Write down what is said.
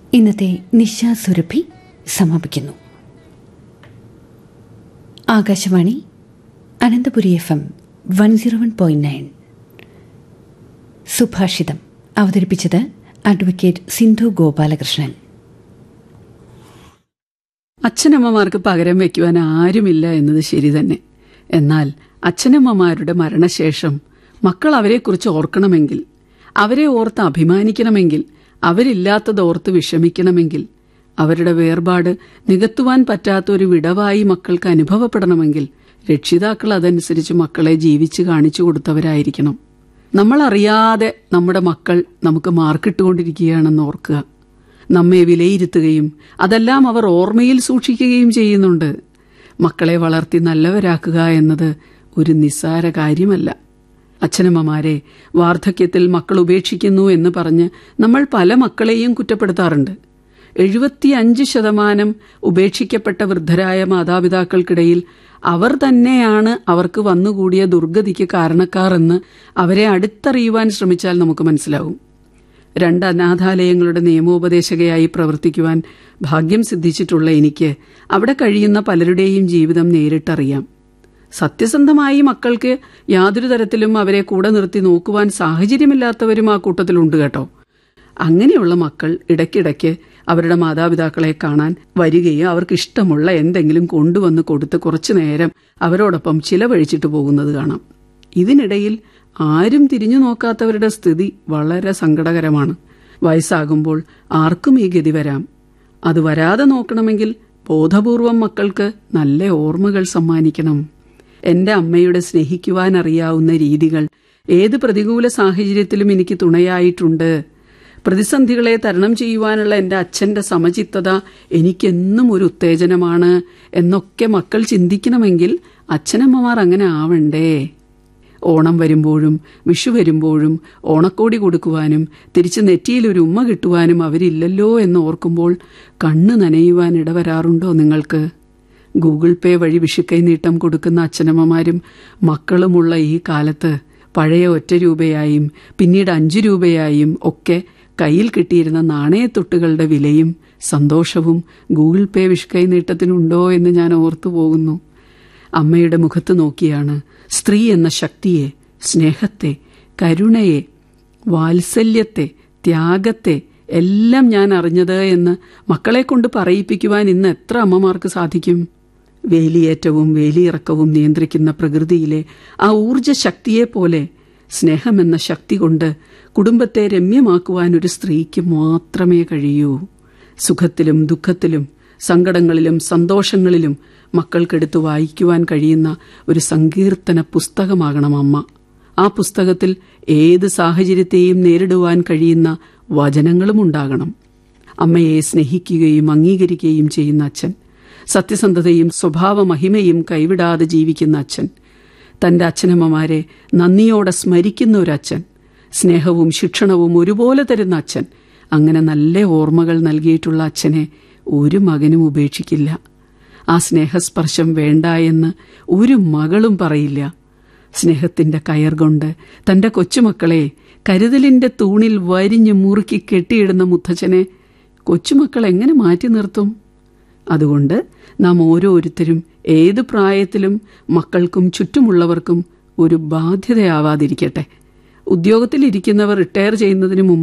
ഇന്നത്തെ നിശ സുരഭി സമാപിക്കുന്നു Akashvani Ananthapuri F M one zero one point nine സുഭാഷിതം അവതരിപ്പിച്ചത് അഡ്വക്കേറ്റ് സിന്ധു ഗോപാലകൃഷ്ണൻ അച്ഛനമ്മമാർക്ക് പകരം വയ്ക്കുവാൻ ആരുമില്ല എന്നത് ശരി തന്നെ എന്നാൽ അച്ഛനമ്മമാരുടെ മരണശേഷം മക്കൾ അവരെക്കുറിച്ച് ഓർക്കണമെങ്കിൽ അവരെ ഓർത്ത് അഭിമാനിക്കണമെങ്കിൽ അവരില്ലാത്തത് ഓർത്ത് വിഷമിക്കണമെങ്കിൽ അവരുടെ വേർപാട് നികത്തുവാൻ പറ്റാത്ത ഒരു വിടവായി മക്കൾക്ക് അനുഭവപ്പെടണമെങ്കിൽ രക്ഷിതാക്കൾ അതനുസരിച്ച് മക്കളെ ജീവിച്ച് കാണിച്ചു കൊടുത്തവരായിരിക്കണം നമ്മൾ അറിയാതെ നമ്മുടെ മക്കൾ നമുക്ക് മാർക്കിട്ടുകൊണ്ടിരിക്കുകയാണെന്ന് ഓർക്കുക നമ്മെ വിലയിരുത്തുകയും അതെല്ലാം അവർ ഓർമ്മയിൽ സൂക്ഷിക്കുകയും ചെയ്യുന്നുണ്ട് മക്കളെ വളർത്തി നല്ലവരാക്കുക എന്നത് ഒരു നിസ്സാര കാര്യമല്ല അച്ഛനമ്മമാരെ വാർദ്ധക്യത്തിൽ മക്കൾ ഉപേക്ഷിക്കുന്നു എന്ന് പറഞ്ഞ് നമ്മൾ പല മക്കളെയും കുറ്റപ്പെടുത്താറുണ്ട് എഴുപത്തിയഞ്ച് ശതമാനം ഉപേക്ഷിക്കപ്പെട്ട വൃദ്ധരായ മാതാപിതാക്കൾക്കിടയിൽ അവർ തന്നെയാണ് അവർക്ക് വന്നുകൂടിയ ദുർഗതിക്ക് കാരണക്കാർ എന്ന് അവരെ അടുത്തറിയുവാൻ ശ്രമിച്ചാൽ നമുക്ക് മനസ്സിലാവും രണ്ട് അനാഥാലയങ്ങളുടെ നിയമോപദേശകയായി പ്രവർത്തിക്കുവാൻ ഭാഗ്യം സിദ്ധിച്ചിട്ടുള്ള എനിക്ക് അവിടെ കഴിയുന്ന പലരുടെയും ജീവിതം നേരിട്ടറിയാം സത്യസന്ധമായി മക്കൾക്ക് യാതൊരു തരത്തിലും അവരെ കൂടെ നിർത്തി നോക്കുവാൻ സാഹചര്യമില്ലാത്തവരും ആ കൂട്ടത്തിലുണ്ട് കേട്ടോ അങ്ങനെയുള്ള മക്കൾ ഇടയ്ക്കിടയ്ക്ക് അവരുടെ മാതാപിതാക്കളെ കാണാൻ വരികയും അവർക്ക് ഇഷ്ടമുള്ള എന്തെങ്കിലും കൊണ്ടുവന്ന് കൊടുത്ത് കുറച്ചു നേരം അവരോടൊപ്പം ചിലവഴിച്ചിട്ട് പോകുന്നത് കാണാം ഇതിനിടയിൽ ആരും തിരിഞ്ഞു നോക്കാത്തവരുടെ സ്ഥിതി വളരെ സങ്കടകരമാണ് വയസ്സാകുമ്പോൾ ആർക്കും ഈ ഗതി വരാം അത് വരാതെ നോക്കണമെങ്കിൽ ബോധപൂർവം മക്കൾക്ക് നല്ല ഓർമ്മകൾ സമ്മാനിക്കണം എന്റെ അമ്മയുടെ സ്നേഹിക്കുവാൻ അറിയാവുന്ന രീതികൾ ഏത് പ്രതികൂല സാഹചര്യത്തിലും എനിക്ക് തുണയായിട്ടുണ്ട് പ്രതിസന്ധികളെ തരണം ചെയ്യുവാനുള്ള എൻ്റെ അച്ഛൻ്റെ സമചിത്തത എനിക്കെന്നും ഒരു ഉത്തേജനമാണ് എന്നൊക്കെ മക്കൾ ചിന്തിക്കണമെങ്കിൽ അച്ഛനമ്മമാർ അങ്ങനെ ആവണ്ടേ ഓണം വരുമ്പോഴും വിഷു വരുമ്പോഴും ഓണക്കോടി കൊടുക്കുവാനും തിരിച്ച് നെറ്റിയിൽ ഒരു ഉമ്മ കിട്ടുവാനും അവരില്ലല്ലോ എന്ന് ഓർക്കുമ്പോൾ കണ്ണ് നനയുവാൻ ഇടവരാറുണ്ടോ നിങ്ങൾക്ക് ഗൂഗിൾ പേ വഴി വിഷുക്കൈ നീട്ടം കൊടുക്കുന്ന അച്ഛനമ്മമാരും മക്കളുമുള്ള ഈ കാലത്ത് പഴയ ഒറ്റ രൂപയായും പിന്നീട് അഞ്ചു രൂപയായും ഒക്കെ കയ്യിൽ കിട്ടിയിരുന്ന നാണയത്തൊട്ടുകളുടെ വിലയും സന്തോഷവും ഗൂഗിൾ പേ വിഷുക്കൈ നീട്ടത്തിനുണ്ടോ എന്ന് ഞാൻ ഓർത്തു പോകുന്നു അമ്മയുടെ മുഖത്ത് നോക്കിയാണ് സ്ത്രീ എന്ന ശക്തിയെ സ്നേഹത്തെ കരുണയെ വാത്സല്യത്തെ ത്യാഗത്തെ എല്ലാം ഞാൻ അറിഞ്ഞത് എന്ന് മക്കളെ കൊണ്ട് പറയിപ്പിക്കുവാൻ ഇന്ന് എത്ര അമ്മമാർക്ക് സാധിക്കും വേലിയേറ്റവും വേലിയിറക്കവും നിയന്ത്രിക്കുന്ന പ്രകൃതിയിലെ ആ ഊർജ ശക്തിയെപ്പോലെ സ്നേഹമെന്ന ശക്തി കൊണ്ട് കുടുംബത്തെ രമ്യമാക്കുവാൻ ഒരു സ്ത്രീക്ക് മാത്രമേ കഴിയൂ സുഖത്തിലും ദുഃഖത്തിലും സങ്കടങ്ങളിലും സന്തോഷങ്ങളിലും മക്കൾക്കെടുത്ത് വായിക്കുവാൻ കഴിയുന്ന ഒരു സങ്കീർത്തന പുസ്തകമാകണം അമ്മ ആ പുസ്തകത്തിൽ ഏത് സാഹചര്യത്തെയും നേരിടുവാൻ കഴിയുന്ന വചനങ്ങളും ഉണ്ടാകണം അമ്മയെ സ്നേഹിക്കുകയും അംഗീകരിക്കുകയും ചെയ്യുന്ന അച്ഛൻ സത്യസന്ധതയും സ്വഭാവ മഹിമയും കൈവിടാതെ ജീവിക്കുന്ന അച്ഛൻ തന്റെ അച്ഛനമ്മമാരെ നന്ദിയോടെ സ്മരിക്കുന്ന ഒരു അച്ഛൻ സ്നേഹവും ശിക്ഷണവും ഒരുപോലെ തരുന്ന അച്ഛൻ അങ്ങനെ നല്ല ഓർമ്മകൾ നൽകിയിട്ടുള്ള അച്ഛനെ ഒരു മകനും ഉപേക്ഷിക്കില്ല ആ സ്നേഹസ്പർശം വേണ്ട എന്ന് ഒരു മകളും പറയില്ല സ്നേഹത്തിന്റെ കയർ കൊണ്ട് തന്റെ കൊച്ചുമക്കളെ കരുതലിന്റെ തൂണിൽ വരിഞ്ഞ് മുറുക്കി കെട്ടിയിടുന്ന മുത്തച്ഛനെ കൊച്ചുമക്കൾ എങ്ങനെ മാറ്റി നിർത്തും അതുകൊണ്ട് നാം ഓരോരുത്തരും ഏത് പ്രായത്തിലും മക്കൾക്കും ചുറ്റുമുള്ളവർക്കും ഒരു ബാധ്യതയാവാതിരിക്കട്ടെ ഉദ്യോഗത്തിലിരിക്കുന്നവർ റിട്ടയർ ചെയ്യുന്നതിന് മുമ്പ്